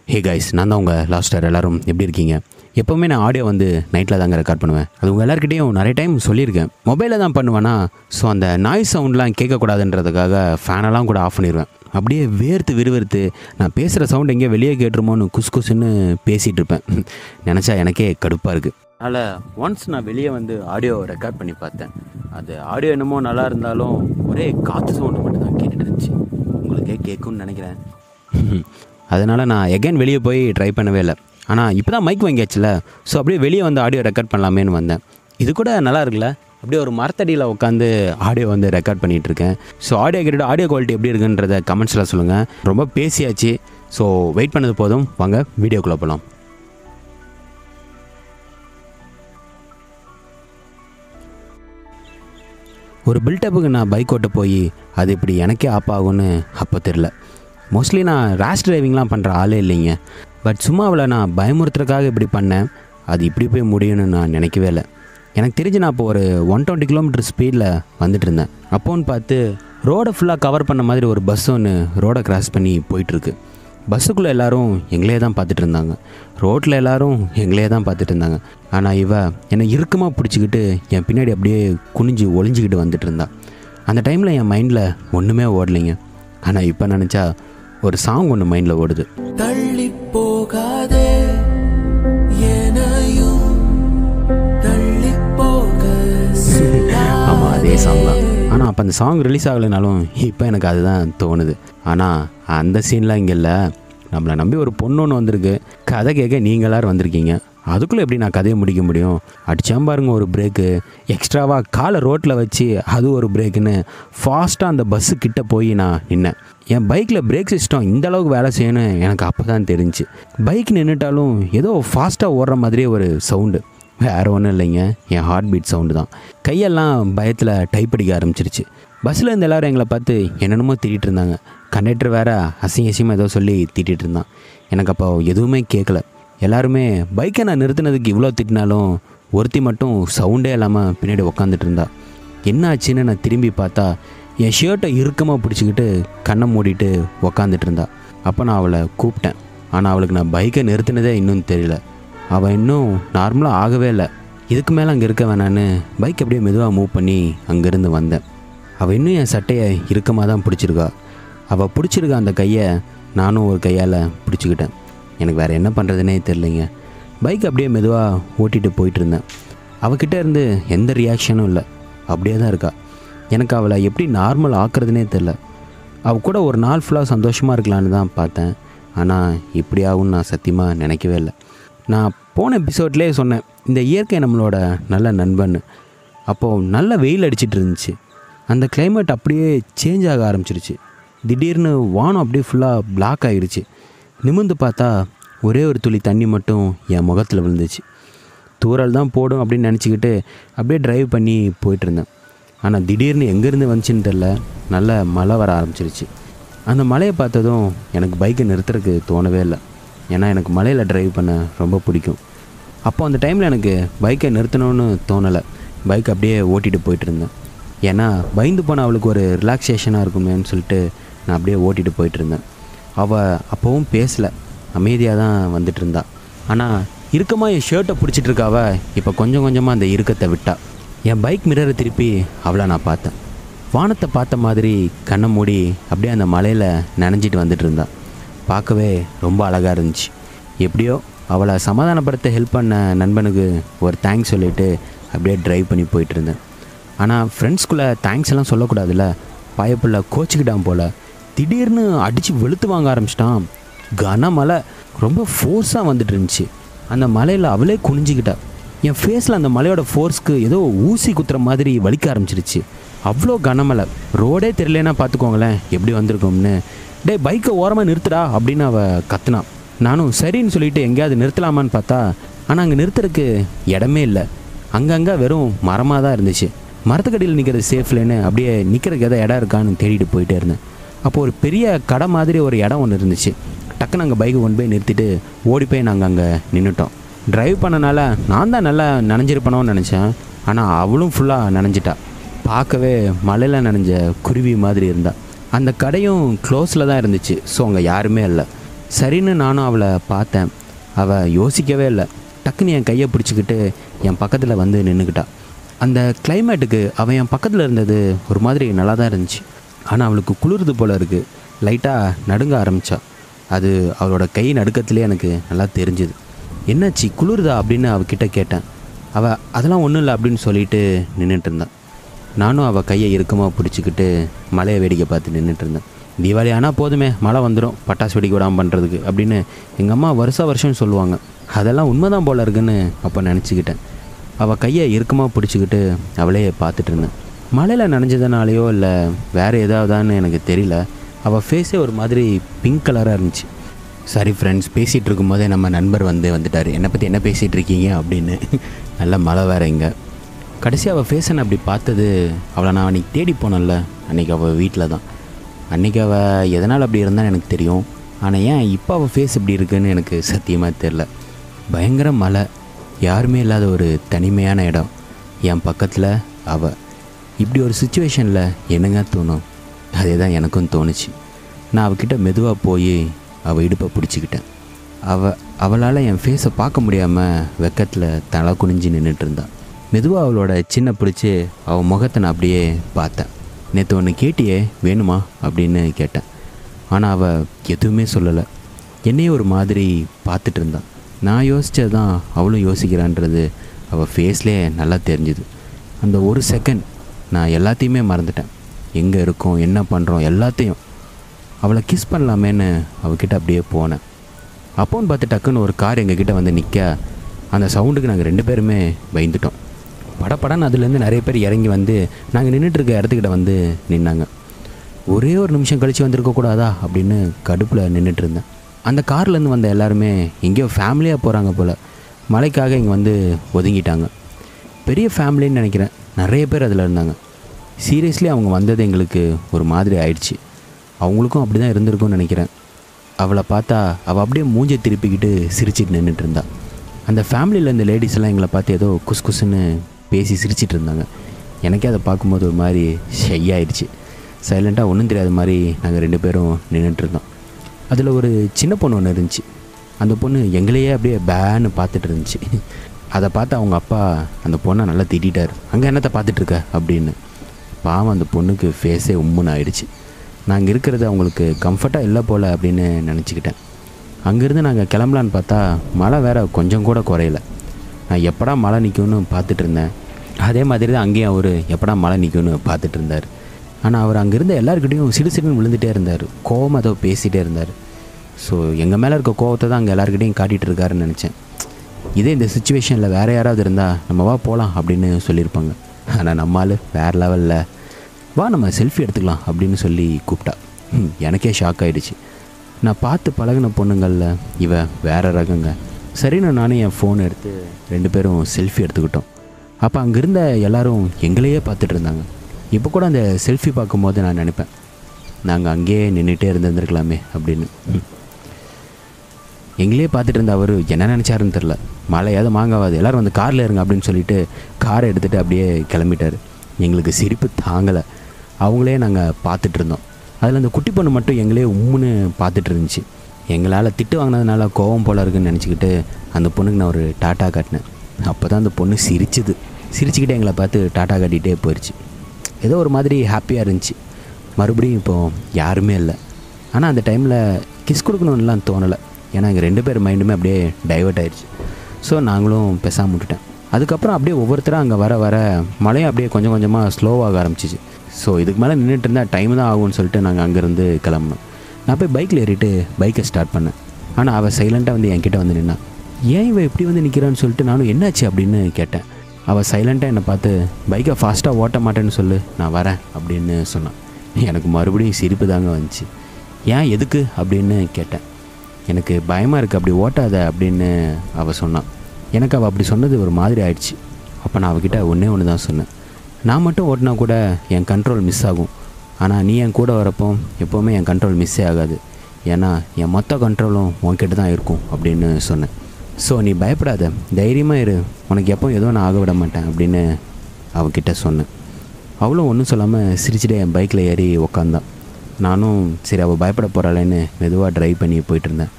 Hey guys நான் தான் உங்கள் லாஸ்டர் எல்லாரும் எப்படி இருக்கீங்க எப்போவுமே நான் ஆடியோ வந்து நைட்டில் தாங்க ரெக்கார்ட் பண்ணுவேன் அது உங்கள் எல்லாருக்கிட்டையும் நிறைய டைம் சொல்லியிருக்கேன் மொபைலில் தான் பண்ணுவேன்னா ஸோ அந்த நாய்ஸ் சவுண்ட்லாம் கேட்கக்கூடாதுன்றதுக்காக ஃபேனெல்லாம் கூட ஆஃப் பண்ணிடுவேன் அப்படியே வேர்த்து விறுவிறுத்து நான் பேசுகிற சவுண்ட் எங்கேயோ வெளியே கேட்டுருமோன்னு குசு குசுன்னு பேசிகிட்டு இருப்பேன் நினச்சா எனக்கே கடுப்பாக இருக்குது அதனால் ஒன்ஸ் நான் வெளியே வந்து ஆடியோ ரெக்கார்ட் பண்ணி பார்த்தேன் அது ஆடியோ என்னமோ நல்லா இருந்தாலும் ஒரே காற்று சவுண்டு மட்டும் தான் கேட்டுட்டு இருந்துச்சு உங்களுக்கே கேட்கும்னு நினைக்கிறேன் அதனால் நான் எகைன் வெளியே போய் ட்ரை பண்ணவே இல்லை ஆனால் இப்போ தான் மைக் வாங்கியாச்சுல ஸோ அப்படியே வெளியே வந்து ஆடியோ ரெக்கார்ட் பண்ணலாமேன்னு வந்தேன் இது கூட நல்லா இருக்குல்ல அப்படியே ஒரு மரத்தடியில் உட்காந்து ஆடியோ வந்து ரெக்கார்ட் பண்ணிகிட்டு இருக்கேன் ஸோ ஆடியோ கேட்டுட்டு ஆடியோ குவாலிட்டி எப்படி இருக்குன்றத கமெண்ட்ஸில் சொல்லுங்கள் ரொம்ப பேசியாச்சு ஸோ வெயிட் பண்ணது போதும் வாங்க வீடியோக்குள்ளே போகலாம் ஒரு பில்டப்புக்கு நான் பைக் ஓட்ட போய் அது இப்படி எனக்கே ஆப் ஆகும்னு அப்போ தெரில மோஸ்ட்லி நான் ரேஷ் டிரைவிங்லாம் பண்ணுற ஆளே இல்லைங்க பட் சும்மா அவளை நான் பயமுறுத்துறதுக்காக இப்படி பண்ணேன் அது இப்படி போய் முடியும்னு நான் நினைக்கவே இல்லை எனக்கு தெரிஞ்சு நான் இப்போ ஒரு ஒன் டுவெண்ட்டி கிலோமீட்டர் ஸ்பீடில் வந்துட்டு இருந்தேன் அப்போன்னு பார்த்து ரோடை ஃபுல்லாக கவர் பண்ண மாதிரி ஒரு பஸ் ஒன்று ரோடை கிராஸ் பண்ணி போயிட்டுருக்கு பஸ்ஸுக்குள்ளே எல்லாரும் எங்களே தான் பார்த்துட்டு இருந்தாங்க ரோட்டில் எல்லாரும் எங்களே தான் பார்த்துட்டு இருந்தாங்க ஆனால் இவ என்னை இறுக்கமாக பிடிச்சிக்கிட்டு என் பின்னாடி அப்படியே குனிஞ்சு ஒளிஞ்சிக்கிட்டு வந்துட்டு இருந்தா அந்த டைமில் என் மைண்டில் ஒன்றுமே ஓடலைங்க ஆனால் இப்போ நினச்சா ஒரு சாங் ஒன்று மைண்டில் ஓடுது தள்ளி போகாதே எனையும் தள்ளி போக ஆமாம் அதே சாங் தான் ஆனால் அப்போ அந்த சாங் ரிலீஸ் ஆகலைனாலும் இப்போ எனக்கு அதுதான் தோணுது ஆனால் அந்த சீன்லாம் இங்கே இல்லை நம்மளை நம்பி ஒரு பொண்ணு ஒன்று வந்திருக்கு கதை கேட்க நீங்கள் எல்லாரும் வந்திருக்கீங்க அதுக்குள்ளே எப்படி நான் கதையை முடிக்க முடியும் அடிச்சாம் பாருங்க ஒரு பிரேக்கு எக்ஸ்ட்ராவாக காலை ரோட்டில் வச்சு அது ஒரு பிரேக்குன்னு ஃபாஸ்ட்டாக அந்த பஸ்ஸு கிட்ட போய் நான் நின்னேன் என் பைக்கில் பிரேக் சிஸ்டம் இந்த அளவுக்கு வேலை செய்யணும் எனக்கு அப்போ தான் தெரிஞ்சு பைக் நின்றுட்டாலும் ஏதோ ஃபாஸ்ட்டாக ஓடுற மாதிரியே ஒரு சவுண்டு வேறு ஒன்றும் இல்லைங்க என் ஹார்ட் பீட் சவுண்டு தான் கையெல்லாம் பயத்தில் டைப் அடிக்க ஆரம்பிச்சிருச்சு பஸ்ஸில் இருந்த எல்லோரும் எங்களை பார்த்து என்னென்னமோ திட்டிகிட்டு இருந்தாங்க கண்டக்டர் வேறு அசிங்க அசிங்கமாக ஏதோ சொல்லி திட்டிகிட்டு இருந்தான் எனக்கு அப்போ எதுவுமே கேட்கல எல்லாருமே பைக்கை நான் நிறுத்தினதுக்கு இவ்வளோ திட்டினாலும் ஒருத்தி மட்டும் சவுண்டே இல்லாமல் பின்னாடி உக்காந்துட்டு இருந்தா என்ன ஆச்சுன்னு நான் திரும்பி பார்த்தா என் ஷர்ட்டை இறுக்கமாக பிடிச்சிக்கிட்டு கண்ணை மூடிட்டு உக்காந்துட்டு இருந்தா அப்போ நான் அவளை கூப்பிட்டேன் ஆனால் அவளுக்கு நான் பைக்கை நிறுத்தினதே இன்னும் தெரியல அவள் இன்னும் நார்மலாக ஆகவே இல்லை இதுக்கு மேலே அங்கே இருக்க வேணான்னு பைக் அப்படியே மெதுவாக மூவ் பண்ணி அங்கேருந்து வந்தேன் அவள் இன்னும் என் சட்டையை இறுக்கமாக தான் பிடிச்சிருக்கா அவள் பிடிச்சிருக்க அந்த கையை நானும் ஒரு கையால் பிடிச்சிக்கிட்டேன் எனக்கு வேறு என்ன பண்ணுறதுனே தெரிலிங்க பைக் அப்படியே மெதுவாக ஓட்டிகிட்டு போயிட்டு இருந்தேன் அவகிட்ட இருந்து எந்த ரியாக்ஷனும் இல்லை அப்படியே தான் இருக்கா எனக்கு அவளை எப்படி நார்மல் ஆக்குறதுனே தெரில அவள் கூட ஒரு நாள் ஃபுல்லாக சந்தோஷமாக இருக்கலான்னு தான் பார்த்தேன் ஆனால் இப்படி ஆகும்னு நான் சத்தியமாக நினைக்கவே இல்லை நான் போன எபிசோட்லேயே சொன்னேன் இந்த இயற்கை நம்மளோட நல்ல நண்பன் அப்போது நல்ல வெயில் அடிச்சிட்டு இருந்துச்சு அந்த climate அப்படியே சேஞ்ச் ஆக ஆரம்பிச்சிருச்சு திடீர்னு வானம் அப்படியே ஃபுல்லாக பிளாக் ஆகிடுச்சு நிமிர்ந்து பார்த்தா ஒரே ஒரு துளி தண்ணி மட்டும் என் முகத்தில் விழுந்துச்சு தூரல் தான் போடும் அப்படின்னு நினச்சிக்கிட்டு அப்படியே டிரைவ் பண்ணி போயிட்டு இருந்தேன் ஆனால் திடீர்னு எங்கேருந்து வந்துச்சுன்னு தெரில நல்ல மழை வர ஆரம்பிச்சிருச்சு அந்த மலையை பார்த்ததும் எனக்கு பைக்கை நிறுத்துறதுக்கு தோணவே இல்லை ஏன்னா எனக்கு மலையில் டிரைவ் பண்ண ரொம்ப பிடிக்கும் அப்போ அந்த டைமில் எனக்கு பைக்கை நிறுத்தணும்னு தோணலை பைக் அப்படியே ஓட்டிகிட்டு போயிட்டு இருந்தேன் ஏன்னா பயந்து போன அவளுக்கு ஒரு ரிலாக்ஸேஷனாக இருக்குமேன்னு சொல்லிட்டு நான் அப்படியே ஓட்டிகிட்டு போயிட்டு இருந்தேன் அவள் அப்போவும் பேசலை அமைதியாக தான் வந்துட்டு இருந்தா ஆனால் இறுக்கமாக என் ஷர்ட்டை பிடிச்சிட்டு இருக்காவ இப்போ கொஞ்சம் கொஞ்சமாக அந்த இறுக்கத்தை விட்டா என் பைக் மிரரை திருப்பி அவளை நான் பார்த்தேன் வானத்தை பார்த்த மாதிரி கண்ணை மூடி அப்படியே அந்த மலையில் நனைஞ்சிட்டு வந்துட்டு இருந்தா பார்க்கவே ரொம்ப அழகாக இருந்துச்சு எப்படியோ அவளை சமாதானப்படுத்த ஹெல்ப் பண்ண நண்பனுக்கு ஒரு தேங்க்ஸ் சொல்லிவிட்டு அப்படியே ட்ரைவ் பண்ணி போயிட்டு இருந்தேன் ஆனால் ஃப்ரெண்ட்ஸ்குள்ளே தேங்க்ஸ் எல்லாம் சொல்லக்கூடாதுல்ல பயப்புள்ள கோச்சிக்கிட்டான் போல் திடீர்னு அடித்து வெளுத்து வாங்க ஆரம்பிச்சிட்டான் கனமழை ரொம்ப ஃபோர்ஸாக வந்துட்டு இருந்துச்சு அந்த மலையில் அவளே குனிஞ்சிக்கிட்டா என் ஃபேஸில் அந்த மலையோட ஃபோர்ஸ்க்கு ஏதோ ஊசி குத்துற மாதிரி வலிக்க ஆரம்பிச்சிருச்சு அவ்வளோ கனமழை ரோடே தெரியலனா பார்த்துக்கோங்களேன் எப்படி வந்திருக்கோம்னு டேய் பைக்கை ஓரமாக நிறுத்துடா அப்படின்னு அவள் கத்துனான் நானும் சரின்னு சொல்லிட்டு எங்கேயாவது நிறுத்தலாமான்னு பார்த்தா ஆனால் அங்கே நிறுத்துறதுக்கு இடமே இல்லை அங்கங்கே வெறும் மரமாக தான் இருந்துச்சு மரத்துக்கடியில் நிற்கிறது சேஃப்லன்னு அப்படியே நிற்கிறதுக்கு எதாவது இடம் இருக்கான்னு தேடிட்டு போயிட்டே இருந்தேன் அப்போ ஒரு பெரிய கடை மாதிரி ஒரு இடம் ஒன்று இருந்துச்சு டக்குன்னு அங்கே பைக்கை கொண்டு போய் நிறுத்திட்டு ஓடி போய் நாங்கள் அங்கே நின்றுட்டோம் டிரைவ் பண்ணனால நான் தான் நல்லா நனைஞ்சிருப்பனோன்னு நினச்சேன் ஆனால் அவளும் ஃபுல்லாக நனைஞ்சிட்டா பார்க்கவே மழையில் நனைஞ்ச குருவி மாதிரி இருந்தா அந்த கடையும் க்ளோஸில் தான் இருந்துச்சு ஸோ அங்கே யாருமே இல்லை சரின்னு நானும் அவளை பார்த்தேன் அவள் யோசிக்கவே இல்லை டக்குன்னு என் கையை பிடிச்சிக்கிட்டு என் பக்கத்தில் வந்து நின்றுக்கிட்டா அந்த கிளைமேட்டுக்கு அவன் என் பக்கத்தில் இருந்தது ஒரு மாதிரி நல்லா தான் இருந்துச்சு ஆனால் அவளுக்கு குளிருது போல இருக்குது லைட்டாக நடுங்க ஆரம்பித்தா அது அவளோட கை நடுக்கத்திலே எனக்கு நல்லா தெரிஞ்சுது என்னாச்சு குளிருதா அப்படின்னு அவகிட்ட கேட்டேன் அவள் அதெல்லாம் ஒன்றும் இல்லை அப்படின்னு சொல்லிட்டு நின்றுட்டு இருந்தான் நானும் அவள் கையை இறுக்கமாக பிடிச்சிக்கிட்டு மலையை வேடிக்கை பார்த்து நின்றுட்டு இருந்தேன் தீபாவளி ஆனால் போதுமே மழை வந்துடும் பட்டாசு வெடிக்க விடாமல் பண்ணுறதுக்கு அப்படின்னு எங்கள் அம்மா வருஷ வருஷம் சொல்லுவாங்க அதெல்லாம் உண்மைதான் போல இருக்குன்னு அப்போ நினச்சிக்கிட்டேன் அவள் கையை இறுக்கமாக பிடிச்சிக்கிட்டு அவளே பார்த்துட்டு இருந்தேன் மழையில் நனைஞ்சதுனாலையோ இல்லை வேறு ஏதாவதான்னு எனக்கு தெரியல அவள் ஃபேஸே ஒரு மாதிரி பிங்க் கலராக இருந்துச்சு சரி ஃப்ரெண்ட்ஸ் பேசிகிட்டு இருக்கும்போதே நம்ம நண்பர் வந்து வந்துட்டார் என்னை பற்றி என்ன பேசிகிட்டு இருக்கீங்க அப்படின்னு நல்ல மழை வேற இங்கே கடைசி அவள் ஃபேஸை நான் அப்படி பார்த்தது அவளை நான் அன்றைக்கி தேடி போனேன்ல அன்றைக்கி அவள் வீட்டில் தான் அன்றைக்கி அவள் எதனால் அப்படி இருந்தான்னு எனக்கு தெரியும் ஆனால் ஏன் இப்போ அவள் ஃபேஸ் இப்படி இருக்குன்னு எனக்கு சத்தியமாக தெரில பயங்கர மழை யாருமே இல்லாத ஒரு தனிமையான இடம் என் பக்கத்தில் அவள் இப்படி ஒரு சுச்சுவேஷனில் என்னங்க தோணும் அதே தான் எனக்கும் தோணுச்சு நான் அவகிட்ட மெதுவாக போய் அவள் இடுப்பை பிடிச்சிக்கிட்டேன் அவள் அவளால் என் ஃபேஸை பார்க்க முடியாமல் வெக்கத்தில் தலை குனிஞ்சு நின்றுட்டு இருந்தாள் மெதுவாக அவளோட சின்ன பிடிச்சி அவள் முகத்தை நான் அப்படியே பார்த்தேன் நேற்று ஒன்று கேட்டியே வேணுமா அப்படின்னு கேட்டேன் ஆனால் அவள் எதுவுமே சொல்லலை என்னையே ஒரு மாதிரி பார்த்துட்டு இருந்தான் நான் யோசித்தது தான் அவளும் யோசிக்கிறான்றது அவள் ஃபேஸ்லேயே நல்லா தெரிஞ்சுது அந்த ஒரு செகண்ட் நான் எல்லாத்தையுமே மறந்துட்டேன் எங்கே இருக்கோம் என்ன பண்ணுறோம் எல்லாத்தையும் அவளை கிஸ் பண்ணலாமேன்னு அவகிட்ட அப்படியே போனேன் அப்போன்னு பார்த்து டக்குன்னு ஒரு கார் எங்ககிட்ட வந்து நிற்க அந்த சவுண்டுக்கு நாங்கள் ரெண்டு பேருமே பயந்துட்டோம் படப்படன்னு அதுலேருந்து நிறைய பேர் இறங்கி வந்து நாங்கள் நின்றுட்டு இருக்க இடத்துக்கிட்ட வந்து நின்னாங்க ஒரே ஒரு நிமிஷம் கழித்து வந்திருக்க கூடாதா அப்படின்னு கடுப்பில் நின்றுட்டு இருந்தேன் அந்த கார்லேருந்து வந்த எல்லாருமே எங்கேயோ ஃபேமிலியாக போகிறாங்க போல் மழைக்காக இங்கே வந்து ஒதுங்கிட்டாங்க பெரிய ஃபேமிலின்னு நினைக்கிறேன் நிறைய பேர் அதில் இருந்தாங்க சீரியஸ்லி அவங்க வந்தது எங்களுக்கு ஒரு மாதிரி ஆயிடுச்சு அவங்களுக்கும் அப்படி தான் இருந்திருக்கும்னு நினைக்கிறேன் அவளை பார்த்தா அவள் அப்படியே மூஞ்சை திருப்பிக்கிட்டு சிரிச்சிட்டு நின்றுட்டு இருந்தா அந்த ஃபேமிலியில் இருந்த லேடிஸ் எல்லாம் எங்களை பார்த்து ஏதோ குஸ் குஸ்ன்னு பேசி சிரிச்சிட்டு இருந்தாங்க எனக்கே அதை பார்க்கும்போது ஒரு மாதிரி ஷை ஆயிடுச்சு சைலண்ட்டாக ஒன்றும் தெரியாத மாதிரி நாங்கள் ரெண்டு பேரும் நின்றுட்டு இருந்தோம் அதில் ஒரு சின்ன பொண்ணு ஒன்று இருந்துச்சு அந்த பொண்ணு எங்களையே அப்படியே பேன்னு பார்த்துட்டு இருந்துச்சு அதை பார்த்து அவங்க அப்பா அந்த பொண்ணை நல்லா திட்டார் அங்கே என்னத்தை பார்த்துட்டு இருக்க அப்படின்னு பாவம் அந்த பொண்ணுக்கு ஃபேஸே உம்முன்னு ஆயிடுச்சு நாங்கள் இருக்கிறது அவங்களுக்கு கம்ஃபர்ட்டாக இல்லை போல் அப்படின்னு நினச்சிக்கிட்டேன் அங்கேருந்து நாங்கள் கிளம்பலான்னு பார்த்தா மழை வேற கொஞ்சம் கூட குறையல நான் எப்படா மழை நிற்கும்னு பார்த்துட்டு இருந்தேன் அதே மாதிரி தான் அங்கேயும் அவர் எப்படா மழை நிற்கும்னு பார்த்துட்டு இருந்தார் ஆனால் அவர் அங்கே இருந்த எல்லாருக்கிட்டையும் சிடு சிடுன்னு விழுந்துட்டே இருந்தார் கோவமாக ஏதோ பேசிகிட்டே இருந்தார் ஸோ எங்கள் மேலே இருக்க கோவத்தை தான் அங்கே எல்லாருக்கிட்டையும் காட்டிகிட்டு இருக்காருன்னு நினச்சேன் இதே இந்த சுச்சுவேஷனில் வேறு யாராவது இருந்தால் நம்ம வா போகலாம் அப்படின்னு சொல்லியிருப்பாங்க ஆனால் நம்மால் வேறு லெவலில் வா நம்ம செல்ஃபி எடுத்துக்கலாம் அப்படின்னு சொல்லி கூப்பிட்டா ஹம், எனக்கே ஷாக் ஆயிடுச்சு நான் பார்த்து பழகின பொண்ணுங்களில் இவ வேற ரகங்க சரின்னு நானும் என் ஃபோன் எடுத்து ரெண்டு பேரும் செல்ஃபி எடுத்துக்கிட்டோம் அப்போ அங்கே இருந்த எல்லாரும் எங்களையே பார்த்துட்டு இருந்தாங்க இப்போ கூட அந்த செல்ஃபி பார்க்கும்போது நான் நினைப்பேன் நாங்கள் அங்கேயே நின்றுட்டே இருந்திருந்துருக்கலாமே அப்படின்னு ம். எங்களையே பார்த்துட்டு இருந்த அவர் என்ன நினச்சாருன்னு தெரில மழையாவது மாங்காவாது எல்லோரும் வந்து காரில் இருங்க அப்படின்னு சொல்லிட்டு காரை எடுத்துகிட்டு அப்படியே கிளம்பிட்டார் எங்களுக்கு சிரிப்பு தாங்கலை அவங்களே நாங்கள் பார்த்துட்டு இருந்தோம் அதில் அந்த குட்டி பொண்ணு மட்டும் எங்களே உம்முன்னு பார்த்துட்டு இருந்துச்சு எங்களால் திட்டு வாங்கினதுனால கோவம் போல இருக்குன்னு நினச்சிக்கிட்டு அந்த பொண்ணுக்கு நான் ஒரு டாட்டா காட்டினேன் அப்போ தான் அந்த பொண்ணு சிரிச்சுது சிரிச்சுக்கிட்டே எங்களை பார்த்து டாட்டா காட்டிகிட்டே போயிடுச்சு ஏதோ ஒரு மாதிரி ஹாப்பியாக இருந்துச்சு மறுபடியும் இப்போ யாருமே இல்லை ஆனால் அந்த டைமில் கிஸ் கொடுக்கணும்லாம் தோணலை ஏன்னா எங்கள் ரெண்டு பேர் மைண்டுமே அப்படியே டைவர்ட் ஆயிடுச்சு ஸோ நாங்களும் பேசாம விட்டுட்டேன் அதுக்கப்புறம் அப்படியே ஒவ்வொருத்தரும் அங்கே வர வர மழையும் அப்படியே கொஞ்சம் கொஞ்சமாக ஸ்லோவாக ஆரம்பிச்சிச்சு ஸோ இதுக்கு மேலே நின்றுட்டு இருந்தால் டைம் தான் ஆகும்னு சொல்லிட்டு நாங்கள் அங்கேருந்து கிளம்புனோம் நான் போய் பைக்கில் ஏறிட்டு பைக்கை ஸ்டார்ட் பண்ணேன் ஆனால் அவள் சைலண்ட்டாக வந்து என்கிட்ட வந்து நின்னா ஏன் இவன் இப்படி வந்து நிற்கிறான்னு சொல்லிட்டு நானும் என்னாச்சு அப்படின்னு கேட்டேன் அவள் சைலண்ட்டாக என்னை பார்த்து பைக்கை ஃபாஸ்ட்டாக ஓட்ட மாட்டேன்னு சொல்லு நான் வரேன் அப்படின்னு சொன்னான் எனக்கு மறுபடியும் சிரிப்பு தாங்க வந்துச்சு ஏன் எதுக்கு அப்படின்னு கேட்டேன் எனக்கு பயமாக இருக்குது அப்படி ஓட்டாத அப்படின்னு அவள் சொன்னான் எனக்கு அவள் அப்படி சொன்னது ஒரு மாதிரி ஆயிடுச்சு அப்போ நான் அவகிட்ட ஒன்றே ஒன்று தான் சொன்னேன் நான் மட்டும் ஓட்டினா கூட என் கண்ட்ரோல் மிஸ் ஆகும் ஆனால் நீ என் கூட வரப்போ எப்போவுமே என் கண்ட்ரோல் மிஸ்ஸே ஆகாது ஏன்னா என் மொத்த கண்ட்ரோலும் உன்கிட்ட தான் இருக்கும் அப்படின்னு சொன்னேன் ஸோ நீ பயப்படாத தைரியமாக இரு உனக்கு எப்போ எதுவும் நான் ஆக விட மாட்டேன் அப்படின்னு அவகிட்ட சொன்னேன் அவளும் ஒன்றும் சொல்லாமல் சிரிச்சுட்டு என் பைக்கில் ஏறி உக்காந்தான் நானும் சரி அவள் பயப்பட போகிறாளேன்னு மெதுவாக ட்ரைவ் பண்ணி போயிட்டு இருந்தேன்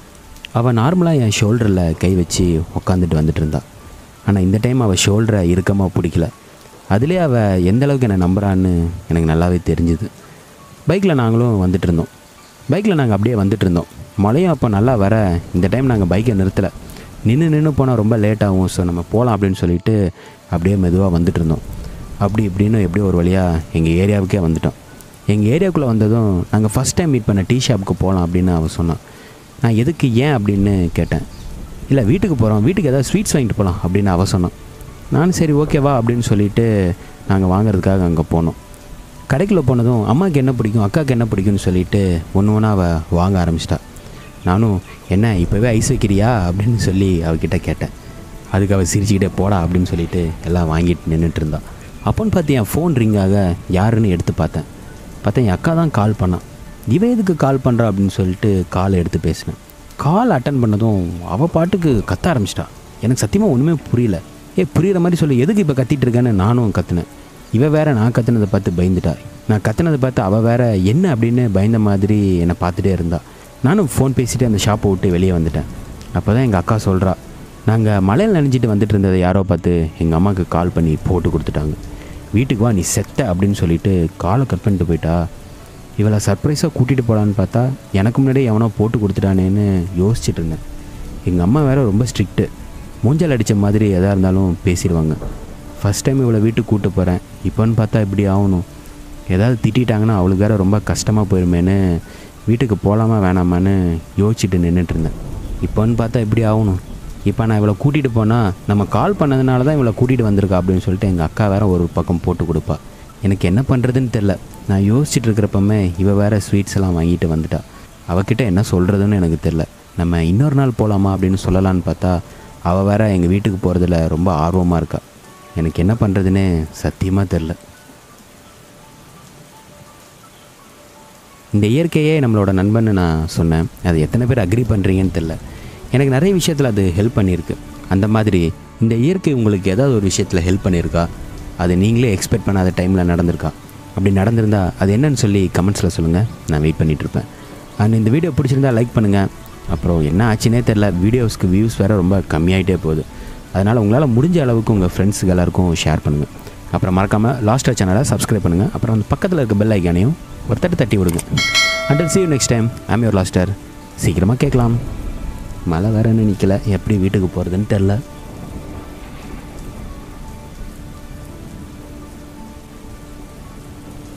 அவள் நார்மலாக என் ஷோல்டரில் கை வச்சு உக்காந்துட்டு வந்துட்டு இருந்தா ஆனால் இந்த டைம் அவள் ஷோல்டரை இறுக்கமாக பிடிக்கல அதுலேயே அவள் எந்த அளவுக்கு என்னை நம்புறான்னு எனக்கு நல்லாவே தெரிஞ்சுது பைக்கில் நாங்களும் வந்துட்டு இருந்தோம் பைக்கில் நாங்கள் அப்படியே வந்துட்டு இருந்தோம் மழையும் அப்போ நல்லா வர இந்த டைம் நாங்கள் பைக்கை நிறுத்தலை நின்று நின்று போனால் ரொம்ப லேட் ஆகும் ஸோ நம்ம போகலாம் அப்படின்னு சொல்லிட்டு அப்படியே மெதுவாக வந்துட்டு இருந்தோம் அப்படி இப்படின்னு எப்படியோ ஒரு வழியாக எங்கள் ஏரியாவுக்கே வந்துட்டோம் எங்கள் ஏரியாவுக்குள்ளே வந்ததும் நாங்கள் ஃபஸ்ட் டைம் மீட் பண்ண டீ ஷாப்புக்கு போகலாம் அப்படின்னு அவள் சொன்னான் நான் எதுக்கு ஏன் அப்படின்னு கேட்டேன் இல்லை வீட்டுக்கு போகிறோம் வீட்டுக்கு ஏதாவது ஸ்வீட்ஸ் வாங்கிட்டு போகலாம் அப்படின்னு அவள் சொன்னான் நானும் சரி ஓகேவா அப்படின்னு சொல்லிட்டு நாங்கள் வாங்குறதுக்காக அங்கே போனோம் கடைக்குள்ளே போனதும் அம்மாவுக்கு என்ன பிடிக்கும் அக்காவுக்கு என்ன பிடிக்கும்னு சொல்லிட்டு ஒன்று ஒன்றா அவள் வாங்க ஆரம்பிச்சிட்டா நானும் என்ன இப்போவே ஐஸ் வைக்கிறியா அப்படின்னு சொல்லி அவகிட்ட கேட்டேன் அதுக்கு அவள் சிரிச்சுக்கிட்டே போடா அப்படின்னு சொல்லிட்டு எல்லாம் வாங்கிட்டு நின்றுட்டு இருந்தா அப்போன்னு பார்த்து என் ஃபோன் ரிங்காக யாருன்னு எடுத்து பார்த்தேன் பார்த்தேன் என் அக்கா தான் கால் பண்ணான் இவன் எதுக்கு கால் பண்ணுறா அப்படின்னு சொல்லிட்டு கால் எடுத்து பேசினேன் கால் அட்டன் பண்ணதும் அவள் பாட்டுக்கு கத்த ஆரம்பிச்சிட்டா எனக்கு சத்தியமாக ஒன்றுமே புரியல ஏ புரியுற மாதிரி சொல்லி எதுக்கு இப்போ கத்திட்டு இருக்கேன்னு நானும் கத்துனேன் இவ வேற நான் கத்துனதை பார்த்து பயந்துட்டா நான் கத்துனதை பார்த்து அவள் வேற என்ன அப்படின்னு பயந்த மாதிரி என்னை பார்த்துட்டே இருந்தா நானும் ஃபோன் பேசிட்டு அந்த ஷாப்பை விட்டு வெளியே வந்துட்டேன் அப்போ தான் எங்கள் அக்கா சொல்கிறா நாங்கள் மலையில் நனைஞ்சிட்டு வந்துட்டு இருந்ததை யாரோ பார்த்து எங்கள் அம்மாவுக்கு கால் பண்ணி போட்டு கொடுத்துட்டாங்க வீட்டுக்கு வா நீ செத்த அப்படின்னு சொல்லிட்டு காலை கட் பண்ணிட்டு போயிட்டா இவளை சர்ப்ரைஸாக கூட்டிகிட்டு போகலான்னு பார்த்தா எனக்கு முன்னாடியே எவனோ போட்டு கொடுத்துட்டானேன்னு யோசிச்சுட்டு இருந்தேன் எங்கள் அம்மா வேற ரொம்ப ஸ்ட்ரிக்ட்டு மூஞ்சல் அடித்த மாதிரி எதாக இருந்தாலும் பேசிடுவாங்க ஃபஸ்ட் டைம் இவளை வீட்டுக்கு கூப்பிட்டு போகிறேன் இப்போன்னு பார்த்தா இப்படி ஆகணும் ஏதாவது திட்டிட்டாங்கன்னா அவளுக்கு வேற ரொம்ப கஷ்டமாக போயிருமேன்னு வீட்டுக்கு போகலாமா வேணாமான்னு யோசிச்சுட்டு நின்றுட்டு இருந்தேன் இப்போன்னு பார்த்தா இப்படி ஆகணும் இப்போ நான் இவளை கூட்டிகிட்டு போனால் நம்ம கால் பண்ணதுனால தான் இவளை கூட்டிகிட்டு வந்திருக்கா அப்படின்னு சொல்லிட்டு எங்கள் அக்கா வேற ஒரு பக்கம் போட்டு கொடுப்பா எனக்கு என்ன பண்ணுறதுன்னு தெரில நான் யோசிச்சுட்டு இருக்கிறப்பமே இவ வேற ஸ்வீட்ஸ் எல்லாம் வாங்கிட்டு வந்துட்டா அவகிட்ட என்ன சொல்கிறதுன்னு எனக்கு தெரில நம்ம இன்னொரு நாள் போகலாமா அப்படின்னு சொல்லலான்னு பார்த்தா அவள் வேற எங்கள் வீட்டுக்கு போகிறதுல ரொம்ப ஆர்வமாக இருக்கா எனக்கு என்ன பண்ணுறதுன்னே சத்தியமாக தெரில இந்த இயற்கையே நம்மளோட நண்பன்னு நான் சொன்னேன் அது எத்தனை பேர் அக்ரி பண்ணுறீங்கன்னு தெரில எனக்கு நிறைய விஷயத்தில் அது ஹெல்ப் பண்ணியிருக்கு அந்த மாதிரி இந்த இயற்கை உங்களுக்கு ஏதாவது ஒரு விஷயத்தில் ஹெல்ப் பண்ணியிருக்கா அது நீங்களே எக்ஸ்பெக்ட் பண்ணாத டைமில் நடந்திருக்கா அப்படி நடந்திருந்தா அது என்னன்னு சொல்லி கமெண்ட்ஸில் சொல்லுங்கள் நான் வெயிட் பண்ணிகிட்ருப்பேன் அண்ட் இந்த வீடியோ பிடிச்சிருந்தா லைக் பண்ணுங்கள் அப்புறம் என்ன ஆச்சுன்னே தெரில வீடியோஸ்க்கு வியூஸ் வேறு ரொம்ப கம்மியாயிட்டே போகுது அதனால் உங்களால் முடிஞ்ச அளவுக்கு உங்கள் ஃப்ரெண்ட்ஸுக்கு எல்லாருக்கும் ஷேர் பண்ணுங்கள் அப்புறம் மறக்காமல் லாஸ்டர் சேனலை சப்ஸ்கிரைப் பண்ணுங்கள் அப்புறம் அந்த பக்கத்தில் இருக்க பெல் ஐக்கானையும் ஒரு தட்டு தட்டி விடுங்க under see you next time I'm your லாஸ்டர் சீக்கிரமாக கேட்கலாம் மழை வேற இன்னும் நிற்கல எப்படி வீட்டுக்கு போகிறதுன்னு தெரில